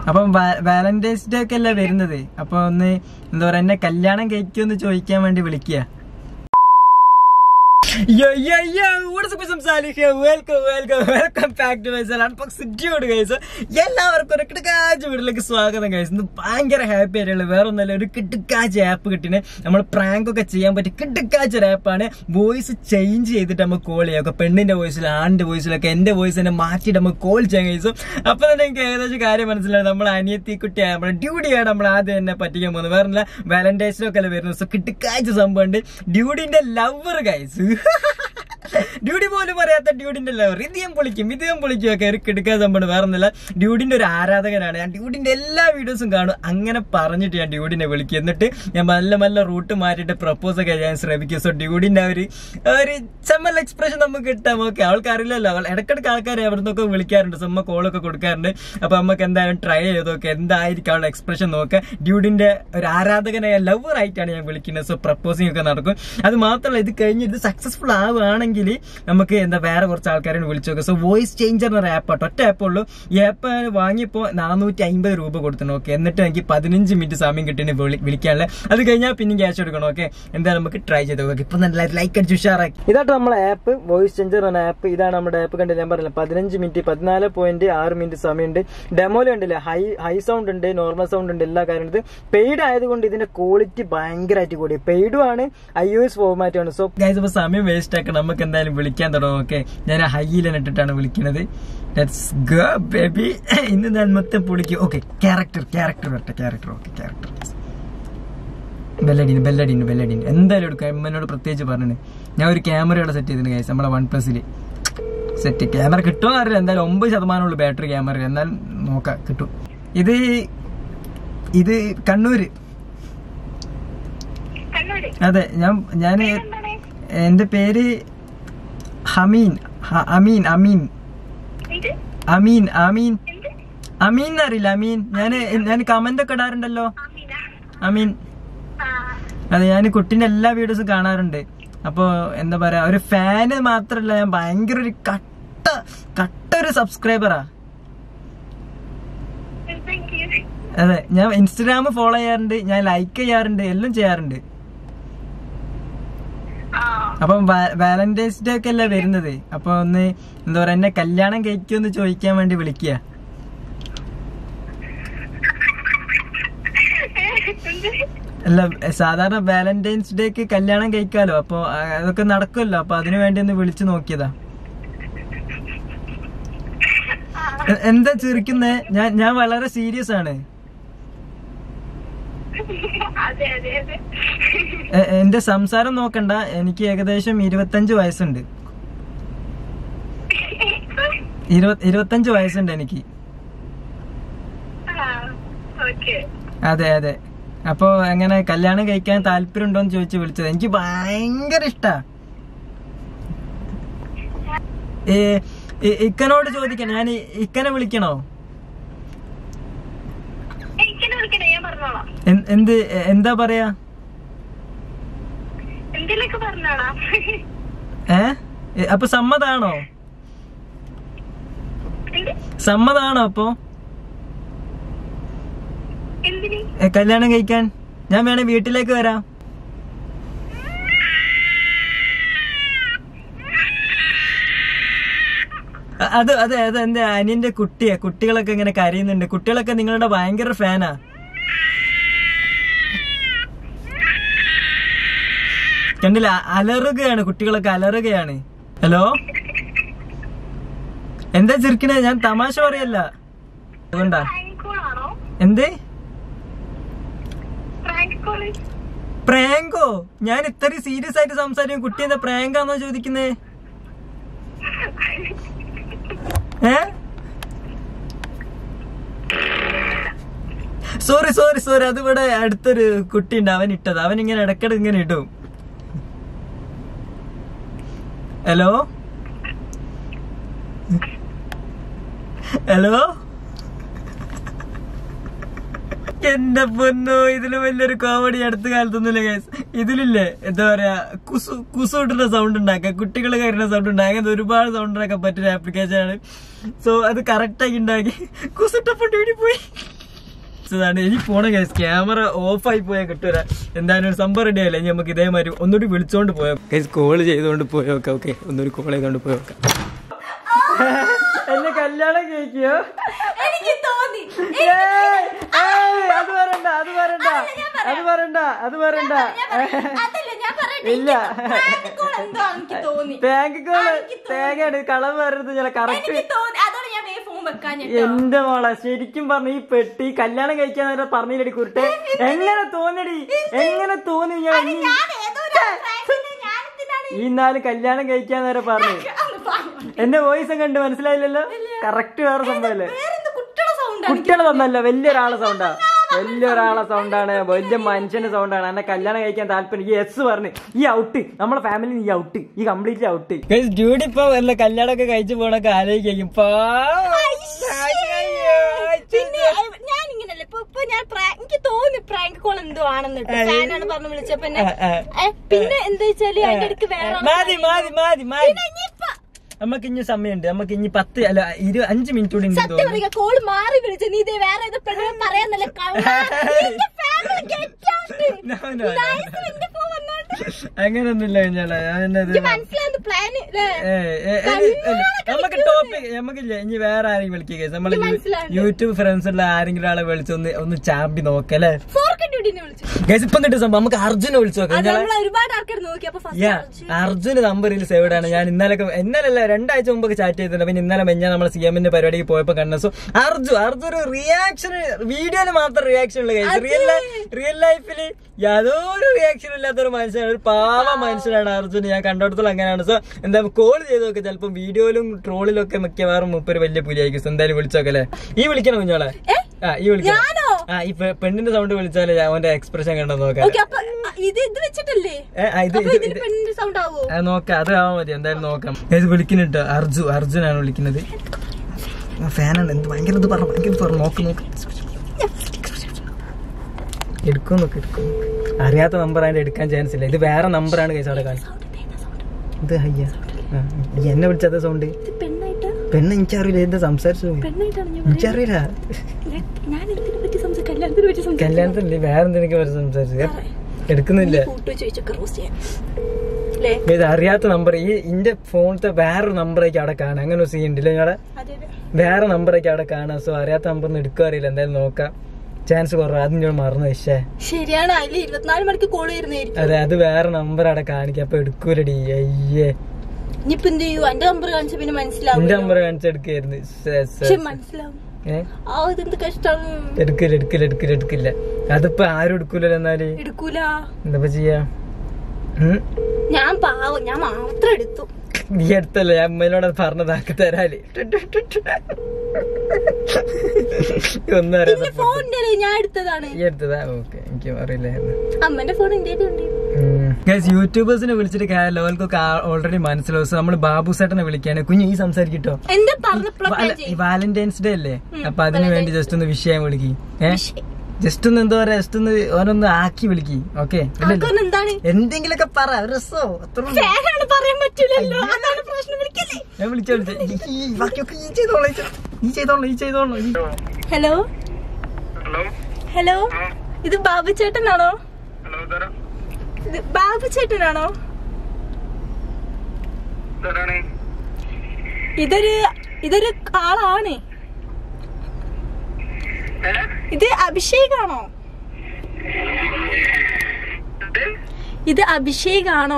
അപ്പം Valentine's day ഒക്കെ അല്ലേ വരുന്നത് അപ്പൊ ഒന്ന് എന്താ പറയാ എന്നെ കല്യാണം കഴിക്കുമെന്ന് ചോദിക്കാൻ വേണ്ടി വിളിക്കുക Yo, yo, yo, what is up, I'm Salih here. Welcome, welcome, welcome back to my channel. Unboxing dude, guys. എല്ലാവർക്കും ഒരു കിടക്കാച്ച വീട്ടിലേക്ക് സ്വാഗതം guys. ഇന്ന് ഭയങ്കര ഹാപ്പി ആയിട്ടുള്ള വേറെ ഒന്നല്ല ഒരു കിടക്കാച്ച ആപ്പ് കിട്ടിന് നമ്മൾ പ്രാങ്ക് ഒക്കെ ചെയ്യാൻ പറ്റിയ കിടക്കാച്ച ഒരു ആപ്പാണ് വോയിസ് ചേഞ്ച് ചെയ്തിട്ട് നമുക്ക് കോൾ ചെയ്യാം ഒക്കെ പെണ്ണിന്റെ വോയിസിൽ ആണിന്റെ വോയിസിലൊക്കെ എന്റെ വോയിസ് തന്നെ മാറ്റിയിട്ട് നമുക്ക് കോൾ ചെയ്യാൻ കഴിയും അപ്പൊ തന്നെ എനിക്ക് ഏകദേശം കാര്യം മനസ്സിലായി നമ്മൾ അനിയത്തി കുട്ടിയായ നമ്മുടെ ഡ്യൂഡിയാണ് നമ്മൾ ആദ്യം എന്നെ പറ്റിക്കാൻ പോകുന്നത് വേറെ ഒന്നുമില്ല വാലന്റൈൻസ് ഒക്കെ അല്ലേ വരുന്നത് സോ കിടക്കാച്ച സംഭവം ഉണ്ട് ഡ്യൂഡിന്റെ ലവർ ഗൈസ് ഡ്യൂഡി പോലും അറിയാത്ത ഡ്യൂഡിന്റെ ലവർ ഇത് ഞാൻ പൊളിക്കും ഇത് ഞാൻ പൊളിക്കും ഒക്കെ ഒരു കിടക്കാൻ സംഭവം വേറെ ഒന്നുമില്ല ഡ്യൂഡിന്റെ ഒരു ആരാധകനാണ് ഞാൻ ഡ്യൂഡിന്റെ എല്ലാ വീഡിയോസും കാണും അങ്ങനെ പറഞ്ഞിട്ട് ഞാൻ ഡ്യൂഡിനെ വിളിക്കും എന്നിട്ട് ഞാൻ നല്ല നല്ല റൂട്ട് മാറ്റിയിട്ട് പ്രപ്പോസ് ഒക്കെ ചെയ്യാൻ ശ്രമിക്കും സോ ഡ്യൂഡിന്റെ ആ ഒരു ഒരു ചെമ്മൽ എക്സ്പ്രഷൻ നമുക്ക് കിട്ടാം ഓക്കെ അവൾക്ക് അറിയില്ലല്ലോ അവൾ ഇടക്കിടക്ക് ആൾക്കാരെ അവിടെ നിന്നൊക്കെ വിളിക്കാറുണ്ട് സോ അമ്മ കോളൊക്കെ കൊടുക്കാറുണ്ട് അപ്പൊ നമുക്ക് എന്തായാലും ട്രൈ ചെയ്ത് നോക്കാം എന്തായിരിക്കും അവളുടെ എക്സ്പ്രഷൻ നോക്കുക ഡ്യൂഡിന്റെ ഒരു ആരാധകനായ ലവർ ആയിട്ടാണ് ഞാൻ വിളിക്കുന്നത് സോ പ്രപ്പോസിംഗ് ഒക്കെ നടക്കും അത് മാത്രമല്ല ഇത് കഴിഞ്ഞ് ഇത് സക്സസ്ഫുൾ ആവുകയാണെങ്കിൽ നമുക്ക് എന്താ വേറെ കുറച്ച് ആൾക്കാരെ വിളിച്ചു നോക്കാം സോ വോയിസ് ചേഞ്ചർ എന്നൊരു ആപ്പ് ആട്ടോ ഒറ്റ ആപ്പ് ഉള്ളൂ ഈ ആപ്പ് വാങ്ങിയപ്പോ നാനൂറ്റി അമ്പത് രൂപ കൊടുത്തു ഓക്കെ എന്നിട്ട് എനിക്ക് പതിനഞ്ച് മിനിറ്റ് സമയം കിട്ടിന് വിളിക്കാനുള്ള അത് കഴിഞ്ഞാൽ പിന്നെ ക്യാഷ് എടുക്കണം ഓക്കെ എന്തായാലും നമുക്ക് ട്രൈ ചെയ്ത് നോക്കാം ഇപ്പൊ നല്ല ലൈക്ക് അടിച്ച് ഉഷാറാക്കി ഇതാട്ടോ നമ്മളെ ആപ്പ് വോയിസ് ചേഞ്ചർ എന്ന ആപ്പ് ഇതാണ് നമ്മുടെ ആപ്പ് കണ്ടില്ല ഞാൻ പറഞ്ഞില്ല പതിനഞ്ച് മിനിറ്റ് പതിനാല് പോയിന്റ് ആറ് മിനിറ്റ് സമയമുണ്ട് ഡെമോയിൽ ഉണ്ടല്ലേ ഹൈ ഹൈ സൗണ്ട് ഉണ്ട് നോർമൽ സൗണ്ട് ഉണ്ട് എല്ലാ കാര്യവും ഇത് പെയ്ഡ് ആയതുകൊണ്ട് ഇതിന്റെ ക്വാളിറ്റി ഭയങ്കരമായിട്ട് കൂടി പെയ്ഡും ആണ് ഐ ഒ എസ് ഫോർമാറ്റും ആണ് സോ ഗൈസ് അപ്പൊ സമയം വേസ്റ്റ് ആക്കണം നമുക്ക് എന്തായാലും വിളിക്കാൻ തുടങ്ങും ഓക്കെ ഞാൻ ഹൈയിൽ ഇട്ടിട്ടാണ് വിളിക്കുന്നത് ലെറ്റ്സ് ഗോ ബേബി ഇന്ന് ഞാൻ മൊത്തം പൊളിക്കും ഓക്കെ ക്യാരക്ടർ ക്യാരക്ടർ വരട്ടെ ക്യാരക്ടർ ഓക്കെ ക്യാരക്ടർ ബെല്ലടീന് ബെല്ലടീന് ബെല്ലടീന് എന്തായാലും എടുക്കാം എമ്മനോട് പ്രത്യേകിച്ച് പറഞ്ഞു ഞാൻ ഒരു ക്യാമറയുടെ സെറ്റ് ചെയ്തിട്ടുണ്ട് ഗൈസ് നമ്മളെ വൺ പ്ലസിൽ സെറ്റ് ക്യാമറ കിട്ടുമോ അറിയില്ല എന്തായാലും ഒമ്പത് ശതമാനമുള്ളൂ ബാറ്ററി ക്യാമറ എന്നാൽ നോക്കാം കിട്ടും ഇത് ഇത് കണ്ണൂര് കണ്ണൂര് അതെ ഞാൻ ഞാൻ എന്താണ് എന്റെ പേര് ഹമീൻ ഹ- അമീൻ അമീൻ ഇത് അമീൻ അമീൻ എന്ത് അമീൻ എന്നറിയില്ല അമീൻ ഞാൻ ഞാൻ കമന്റ് ഒക്കെ ഇടാറുണ്ടല്ലോ അമീന അമീൻ ആ അതെ ഞാൻ കുട്ടീന്റെ എല്ലാ വീഡിയോസും കാണാറുണ്ട് അപ്പോ എന്താ പറയാ ഒരു ഫാന് മാത്രല്ല ഞാൻ ഭയങ്കര ഒരു കട്ട കട്ട ഒരു സബ്സ്ക്രൈബറാ താങ്ക് യു അതെ ഞാൻ ഇൻസ്റ്റഗ്രാം ഫോളോ ചെയ്യാറുണ്ട് ഞാൻ ലൈക്ക് ചെയ്യാറുണ്ട് എല്ലാം ചെയ്യാറുണ്ട് ആ അപ്പം വാലന്റൈൻസ് ഡേ ഒക്കെ അല്ലേ വരുന്നത് അപ്പൊ ഒന്ന് എന്താ പറയാ എന്നെ കല്യാണം കഴിക്കുമെന്ന് ചോദിക്കാൻ വേണ്ടി വിളിക്കുക എന്ത് അല്ല സാധാരണ വാലന്റൈൻസ് ഡേക്ക് കല്യാണം കഴിക്കാലോ അപ്പൊ ആ, അതൊക്കെ നടക്കുമല്ലോ അപ്പൊ അതിനു വേണ്ടി ഒന്ന് വിളിച്ചു നോക്കിയതാ എ- എന്താ ചിരിക്കുന്നേ ഞാൻ ഞാൻ വളരെ സീരിയസ് ആണ് അതെ അതെ അതെ എ- എന്റെ സംസാരം നോക്കണ്ട എനിക്ക് ഏകദേശം ഇരുപത്തഞ്ച് വയസ്സുണ്ട് ഇരുപ- ഇരുപത്തഞ്ച് വയസ്സുണ്ട് എനിക്ക് ആ ഓക്കെ അതെ അതെ അപ്പൊ എങ്ങനെ കല്യാണം കഴിക്കാൻ താല്പര്യം ഉണ്ടോന്ന് ചോദിച്ചു വിളിച്ചത് എനിക്ക് ഭയങ്കര ഇഷ്ടാ ഏ ഇ- ഇക്കനോട് ചോദിക്കണം ഞാൻ ഇ- ഇക്കനെ വിളിക്കണോ എനിക്കെന്നെ വിളിക്കണേ ഞാൻ പറഞ്ഞോളാം എൻ- എന്ത് എ- എന്താ പറയാ എന്തെങ്കിലുമൊക്കെ പറഞ്ഞോളാം ഏ എ, അപ്പൊ സമ്മതാണോ എന്ത് സമ്മതാണോ അപ്പൊ എന്തിന് എ, കല്യാണം കഴിക്കാൻ ഞാൻ വേണേ വീട്ടിലേക്ക് വരാം അ- അത് അതെ അത് എന്റെ അനിയന്റെ കുട്ടിയാ കുട്ടികളൊക്കെ ഇങ്ങനെ കരയുന്നുണ്ട് കുട്ടികളൊക്കെ നിങ്ങളുടെ ഭയങ്കര ഫാനാ കണ്ടില്ല അ- അലറുകയാണ് കുട്ടികളൊക്കെ അലറുകയാണ് ഹലോ എന്താ ചിരിക്കണേ ഞാൻ തമാശ പറയല്ല അതുകൊണ്ടാ പ്രാങ്ക് കോൾ ആണോ എന്ത് പ്രാങ്ക് കോൾ പ്രാങ്കോ ഞാൻ ഇത്രയും സീരിയസ് ആയിട്ട് സംസാരിക്കും കുട്ടി എന്താ പ്രാങ്കാന്നോ ചോദിക്കുന്നേ ഏ സോറി സോറി സോറി അതിവിടെ അടുത്തൊരു കുട്ടി ഉണ്ട് അവൻ ഇട്ടത് അവൻ ഇങ്ങനെ ഇടക്കിടക്ക് ഇങ്ങനെ ഇടും ഹലോ ഹലോ എന്റെ പൊന്നോ ഇതില് വലിയൊരു കോമഡി അടുത്ത കാലത്തൊന്നുമില്ല ഗൈസ് ഇതിലില്ലേ എന്താ പറയാ കുസു കുസു ഇട്ടുന്ന സൗണ്ട് ഉണ്ടാക്കുക കുട്ടികൾ കയറുന്ന സൗണ്ട് ഉണ്ടാക്കുക അങ്ങനത്തെ ഒരുപാട് സൗണ്ട് ഉണ്ടാക്കാൻ പറ്റുന്ന ആപ്ലിക്കേഷൻ ആണ് സോ അത് കറക്റ്റ് ആക്കി ഉണ്ടാക്കി കുസിട്ടപ്പോൾ പോയി വിളിച്ചതാണ് ഇനി പോണ ഗൈസ് ക്യാമറ ഓഫ് ആയി പോയാൽ കിട്ടൂല എന്തായാലും ഒരു സംഭവം റെഡി ആയില്ല ഇനി നമുക്ക് ഇതേമാതിരി ഒന്നുകൂടി വിളിച്ചോണ്ട് പോയോ ഗൈസ് കോൾ ചെയ്തുകൊണ്ട് പോയോക്കാം ഓക്കെ ഒന്നുകൂടി കോൾ ചെയ്തോണ്ട് പോയോക്കാം എന്നെ കല്യാണം കഴിക്കോ എനിക്ക് തോന്നി ഏയ്, ഏയ്, അത് പറയണ്ട അത് പറയണ്ട അത് പറയണ്ട അത് പറയണ്ട അതല്ല ഞാൻ പറയട്ടെ ഇല്ല ഇപ്പോൾ എന്തോ എനിക്ക് തോന്നി ബാങ്ക് കോള് തേങ്ങയാണ് കളവ് പറയരുത് ചില കറക്റ്റ് എനിക്ക് തോന്നി അതോടെ ഞാൻ വേ ഫോൺ വെക്കാൻ എന്റെ മോളെ ശരിക്കും പറഞ്ഞ ഈ പെട്ടി കല്യാണം കഴിക്കാൻ നേരം പറഞ്ഞില്ലടി കുരുട്ടെ എങ്ങനെ തോന്നടി എങ്ങനെ തോന്നി ഞാൻ ഈ- ഞാൻ ഏതോ ഒരു അഭിപ്രായത്തിന് ഞാൻ എന്തിനാണ് ഈ നാല് കല്യാണം കഴിക്കാൻ നേരം പറഞ്ഞു അന്ന് പറഞ്ഞു. എന്റെ വോയിസും കണ്ട് മനസ്സിലായില്ലല്ലോ കറക്റ്റ് വേറെ സംഭവല്ലേ വേറെന്ത് കുട്ടിയുടെ സൗണ്ട് കുട്ടികളെ തന്നല്ല വലിയൊരാളെ സൗണ്ടാ വലിയൊരാളെ സൗണ്ടാണ് വലിയ മനുഷ്യന്റെ സൗണ്ടാണ് എന്നെ കല്യാണം കഴിക്കാൻ താല്പര്യം ഈ എസ് പറഞ്ഞു ഈ ഔട്ട് നമ്മളെ ഫാമിലി ഈ ഔട്ട് ഈ കംപ്ലീറ്റ് ഔട്ട് ഡ്യൂട്ടി ഇപ്പൊ വല്ല കല്യാണമൊക്കെ കഴിച്ചു പോണൊക്കെ ആലോചിക്കും പിന്നെ ഞാൻ ഇങ്ങനല്ലേ ഇപ്പൊ ഇപ്പൊ ഞാൻ പ്രാ- എനിക്ക് തോന്നി പ്രാങ്ക് കോൾ എന്തോ ആണെന്ന് ഫാനാണ് പറഞ്ഞു വിളിച്ചപ്പോ എന്നെ. ആ, ആ. ഏ, പിന്നെ എന്താ വെച്ചാല് അതിന്റെ ഇടയ്ക്ക് വേറെ മതി മതി മതി മതി ഇനിയിപ്പ നമുക്ക് ഇനി സമയമുണ്ട് നമുക്ക് ഇനി പത്ത് അല്ല ഇരു അഞ്ച് മിനിറ്റ് കൂടി ഉണ്ട് സത്യം തോന്നുന്നു പറയുക കോള് മാറി വിളിച്ച നീ ഇതേ വേറെ ഏതോ പെണ്ണിനെ പറയാന്നല്ലേ കള്ളാ. നിന്റെ family get out. No, no, no. Nice, നിന്റെ phone വന്നോണ്ട്. അങ്ങനൊന്നുമില്ല കുഞ്ഞാളെ ഞാനത് എനിക്ക് മനസ്സിലാവുന്നു പ്ലാൻ ഏയ്, ഏയ്, ഏയ്, ഏയ്, നമുക്ക് ടോപ്പിക് നമുക്കില്ല ഇനി വേറെ ആരെയും വിളിക്കുക നമ്മള് യൂ- മനസ്സിലാവുന്നു. യൂട്യൂബ് ഫ്രണ്ട്സ് ഉള്ള ആരെങ്കിലും ആളെ വിളിച്ചൊന്ന് ഒന്ന് ചാമ്പി നോക്കല്ലേ ഫോർക്ക് ഡ്യൂട്ടിനെ വിളിച്ചു ഗൈസ് ഇപ്പൊ എന്നിട്ട് സംഭവം നമുക്ക് അർജുനെ വിളിച്ചു നോക്കാം അത് കുഞ്ഞാളെ നമ്മൾ ഒരുപാട് ആൾക്കാർ നോക്കി അപ്പൊ യാ ഫസ്റ്റ് അർജുന് നമ്പറിൽ സേവ്ഡ് ആണ് ഞാൻ ഇന്നലെ ഇന്നലെ അല്ല രണ്ടാഴ്ച മുമ്പ് ചാറ്റ് ചെയ്തിട്ടുണ്ട് പിന്നെ ഇന്നലെ മെഞ്ഞാൻ നമ്മൾ സി എമ്മിന്റെ പരിപാടിക്ക് പോയപ്പോ കണ്ട സോ അർജു അർജു ഒരു റിയാക്ഷൻ വീഡിയോയിൽ മാത്രം റിയാക്ഷൻ ഉള്ള കേസ് റിയൽ റിയൽ ലൈഫില് യാതൊരു റിയാക്ഷൻ ഇല്ലാത്ത ഒരു മനുഷ്യനാണ് ഒരു പാവ മനുഷ്യനാണ് അർജുൻ ഞാൻ കണ്ടിടത്തോളം അങ്ങനെയാണ് സോ എന്താ കോൾ ചെയ്ത് നോക്കെ ചിലപ്പോ വീഡിയോയിലും ട്രോളിലും ഒക്കെ മിക്കവാറും മുപ്പൊരു വലിയ പുലിയായിരിക്കും So എന്തായാലും വിളിച്ചോക്കല്ലേ ഈ വിളിക്കണം കുഞ്ഞോളെ ആ ഈ വിളിക്കണം ഞാനോ ആ ഈ പെ- പെണ്ണിന്റെ സൗണ്ട് വിളിച്ചാലേ ഞാൻ അവന്റെ എക്സ്പ്രഷൻ കണ്ടോ നോക്കാം ഓക്കെ അപ്പൊ ഇത് ഇത് വെച്ചിട്ടല്ലേ ഏ, ആ, ഇത് അപ്പൊ ഇത് ഇതിന് പെണ്ണിന്റെ സൗണ്ട് ആവോ ആ, നോക്കാം അത് ആവാൻ മതി എന്തായാലും നോക്കാം ഇത് വിളിക്കുന്നുണ്ട് അർജു അർജുനാണ് വിളിക്കുന്നത് ഫാനാണ് എന്ത് ഭയങ്കര ഇത് പറഞ്ഞു ഭയങ്കര ഇത് പറഞ്ഞു നോക്ക് നോക്ക് എടുക്കും നോക്ക് എടുക്കും അറിയാത്ത നമ്പർ അതിന്റെ എടുക്കാൻ ചാൻസ് ഇല്ല ഇത് വേറെ നമ്പറാണ് കേസ് അവിടെ കാണിച്ചത് ഇത് ഹയ്യ ആ, ഈ എന്നെ വിളിച്ചത് സൗണ്ട് ഇത് പെണ്ണായിട്ടാ പെണ്ണ് എനിക്കറിയില്ല എന്താ സംസാരിച്ചു പെണ്ണായിട്ടാണ് ഞാൻ എനിക്കറിയില്ല ഞാൻ- ഞാൻ എന്തിനെ പറ്റി സംസാരിക്കും കല്യാണത്തിനെ പറ്റി സംസാരിക്കും കല്യാണത്തില്ലേ വേറെ എന്തെങ്കിലും പറ്റി സംസാരിച്ചു എടുക്കുന്നില്ല കൂട്ടു ചോദിച്ചൊക്കെ റോസ്റ്റ് ചെയ്യാം അല്ലേ ഇത് അറിയാത്ത നമ്പർ ഈ ഇന്റെ ഫോണിലത്തെ വേറൊരു നമ്പറേക്ക് അവിടെ കാണാം അങ്ങനെ ഒരു സീൻ ഉണ്ടല്ലേ ഞങ്ങളെ അതെ അതെ വേറെ നമ്പറൊക്കെ അവിടെ കാണാം സോ അറിയാത്ത നമ്പർ ഒന്നും എടുക്കുക അറിയില്ല എന്തായാലും നോക്കാം ചാൻസ് കുറവ് അത് ഞാൻ മറന്നു പക്ഷേ ശരിയാണ് അതിൽ ഇരുപത്തിനാല് മണിക്ക് കോൾ ചെയ്യുന്നതായിരിക്കും അതെ അത് വേറെ നമ്പർ അവിടെ കാണിക്കാം അപ്പൊ എടുക്കൂലടി അയ്യേ ഇനിയിപ്പോ എന്ത് ചെയ്യൂ എന്റെ നമ്പർ കാണിച്ച പിന്നെ മനസ്സിലാവും എന്റെ നമ്പർ കാണിച്ചെടുക്കായിരുന്നു പക്ഷെ മനസ്സിലാവും ഏ ആ ഇതെന്ത് കഷ്ടാണ് എടുക്കില്ല എടുക്കില്ല എടുക്കില്ല എടുക്കില്ല അതിപ്പോ ആരും എടുക്കൂലല്ലോ എന്നാല് എടുക്കൂല എന്താ ചെയ്യാ ഉം? ഞാൻ പാവം ഞാൻ മാത്രം എടുത്തു നീ എടുത്തല്ലേ ഞാൻ അമ്മയിലോട് അത് പറഞ്ഞതാക്കി തരാല് ഒന്നും അറിയാത്ത ഫോണിന്റെ ഞാൻ എടുത്തതാണ് ഈ എടുത്തതാ ഓക്കെ എനിക്ക് അറിയില്ലായിരുന്നു അമ്മന്റെ ഫോൺ എന്റെ ഉണ്ട് ഗൈസ് യൂട്യൂബേഴ്സിനെ വിളിച്ചിട്ട് കാര്യമില്ല അവർക്കൊക്കെ ഓൾറെഡി മനസ്സിലാവും സോ നമ്മള് ബാബു സേട്ടനെ വിളിക്കാണ് കുഞ്ഞു ഈ സംസാരിക്കട്ടോ എന്താ പറഞ്ഞപ്പോഴാ വാലന്റൈൻസ് ഡേ അല്ലേ അപ്പൊ അതിനു വേണ്ടി ജസ്റ്റ് ഒന്ന് വിഷയം വിളിക്കി ഏ ജസ്റ്റ് ഒന്ന് എന്താ പറയാ ജസ്റ്റ് ഒന്ന് ഓനൊന്ന് ആക്കി വിളിക്കി ഓക്കെ എന്താണ് എന്തെങ്കിലുമൊക്കെ പറ ഒരു രസോ അത്ര ഉള്ളൂ. ഫാനാണ് പറയാൻ പറ്റൂലല്ലോ അതാണ് പ്രശ്നം വിളിക്കല്ലേ ഞാൻ വിളിച്ച വിളിച്ച ഈ- ഈ ബാക്കിയൊക്കെ ഈ ചെയ്തോളൂ ഈ ചെയ്തോ- ഈ ചെയ്തോളൂ ഈ ചെയ്തോളൂ ഈ- ഹലോ ഹലോ ഹലോ ഇത് ബാബു ചേട്ടനാണോ ഹലോ ഇതാരാ ഇത് ബാബു ചേട്ടനാണോ ഇതാരാണ് ഇതൊരു ഇതൊരു ആളാണ് ഏ? ഇത് അഭിഷേകാണോ ഇത്? ഇത് അഭിഷേകാണോ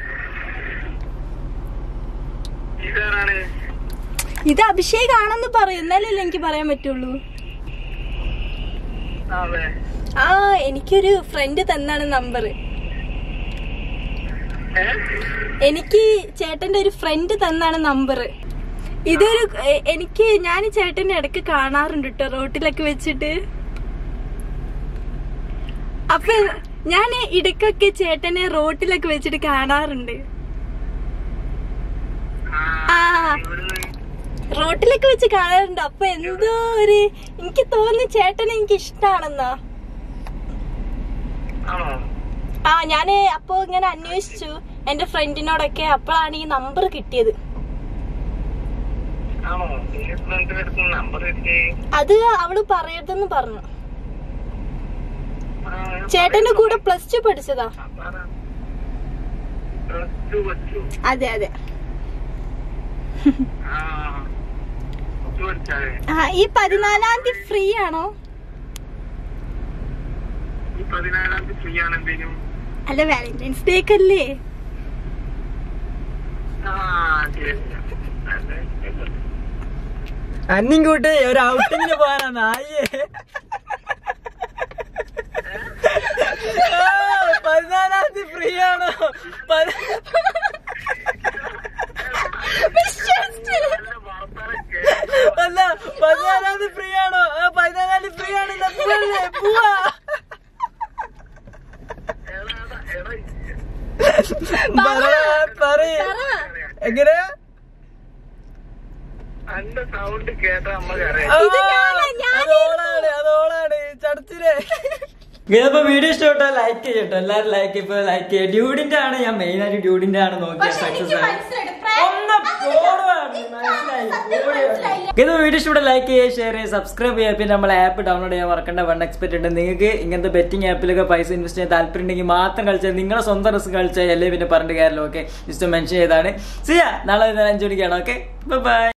ഇതാരാണ് ഇത് അഭിഷേകാണെന്ന് പറയും എന്നാലല്ലേ എനിക്ക് പറയാൻ പറ്റുള്ളൂ അതെ ആ എനിക്കൊരു ഫ്രണ്ട് തന്നാണ് നമ്പർ ഏ? എനിക്ക് ചേട്ടന്റെ ഒരു ഫ്രണ്ട് തന്നാണ് നമ്പർ ഇതൊരു എ- എനിക്ക് ഞാൻ ചേട്ടന്റെ ഇടയ്ക്ക് കാണാറുണ്ട് കേട്ടോ റോട്ടിലൊക്കെ വെച്ചിട്ട് അപ്പൊ ഞാൻ ഇടയ്ക്കൊക്കെ ചേട്ടനെ റോട്ടിലൊക്കെ വെച്ചിട്ട് കാണാറുണ്ട് ആ, ആ ഇവിടുന്ന് റോട്ടിലൊക്കെ വെച്ച് കാണാറുണ്ട് അപ്പൊ എന്തോ ഒരു എനിക്ക് തോന്നി ചേട്ടനെ എനിക്ക് ഇഷ്ടാണെന്നാ ആണോ ആ ഞാന് അപ്പൊ ഇങ്ങനെ അന്വേഷിച്ചു എന്റെ ഫ്രണ്ടിനോടൊക്കെ അപ്പോഴാണ് ഈ നമ്പർ കിട്ടിയത് ആണോ ഈ ഫ്രണ്ടിന്റെ അടുത്ത് നമ്പർ കിട്ടി അത് അവള് പറയരുതെന്ന് പറഞ്ഞു ചേട്ടന്റെ കൂടെ പ്ലസ് ടു പഠിച്ചതാ പ്ലസ് ടു പഠിച്ചു അതെ അതെ ആ പ്ലസ് ടു പഠിച്ചാലേ ആ ഈ പതിനാലാം തീയതി ഫ്രീ ആണോ ഈ പതിനാലാം തീയതി ഫ്രീ ആണ് എന്തേലും അല്ല വാലന്റൈൻസ് ഡേ ഒക്കെ അല്ലേ ആ ശരി അതെ, ശരി. അന്നം കൂട്ടി ഒരു ഔട്ടിങ്ങിന് പോകാനാ നായേ ആ, പതിനാലാം തീയതി ഫ്രീ ആണോ പതി- നല്ല വാർത്തകളെ കേൾക്കാം. അല്ല പതിനാലാം തീയതി ഫ്രീ ആണോ ആ, പതിനാലാം തീയതി ഫ്രീ ആണല്ലോ പോവല്ലേ? പോവാ എടാ, എടാ, പറ, പറയ്. എങ്ങനെയാ അന്റെ സൗണ്ട് കേട്ട നമ്മക്കറിയാം ആ, ഇത് ഞാനാ, ഞാനായിരുന്നു. അതോളാണ് അതോളാണ് ചടച്ചില്ലേ ഇതിപ്പോ വീഡിയോ ഇഷ്ടപ്പെട്ടോ ലൈക്ക് ചെയ്യട്ടോ എല്ലാരും ലൈക്ക് ഇപ്പൊ ലൈക്ക് ചെയ്യുക ഡ്യൂഡിന്റെ ആണ് ഞാൻ മെയിൻ ആയിട്ട് ഡ്യൂഡിന്റെ ആണ് നോക്കിയത് സക്സസ് ആണ് ഒന്ന് പോടുവാണ് മനസ്സിലായി ഇത് വീഡിയോ ഇഷ്ടപ്പെട്ട ലൈക്ക് ചെയ്യുക ഷെയർ ചെയ്യുക സബ്സ്ക്രൈബ് ചെയ്യുക പിന്നെ നമ്മളെ ആപ്പ് ഡൗൺലോഡ് ചെയ്യാൻ മറക്കണ്ട വൺ എക്സ്പെക്ട് ഉണ്ട് നിങ്ങൾക്ക് ഇങ്ങനത്തെ ബെറ്റിംഗ് ആപ്പിലൊക്കെ പൈസ ഇൻവെസ്റ്റ് ചെയ്യാൻ താല്പര്യം ഉണ്ടെങ്കിൽ മാത്രം കളിച്ചാൽ നിങ്ങളുടെ സ്വന്തം റിസ്ക് കളിച്ചാൽ അല്ലേ പിന്നെ പറഞ്ഞിട്ട് കാര്യമല്ലോ ഓക്കെ ജസ്റ്റ് മെൻഷൻ ചെയ്താണ് സിയാ നാളെ അഞ്ചു മണിക്കാണ് ഓക്കെ ബൈ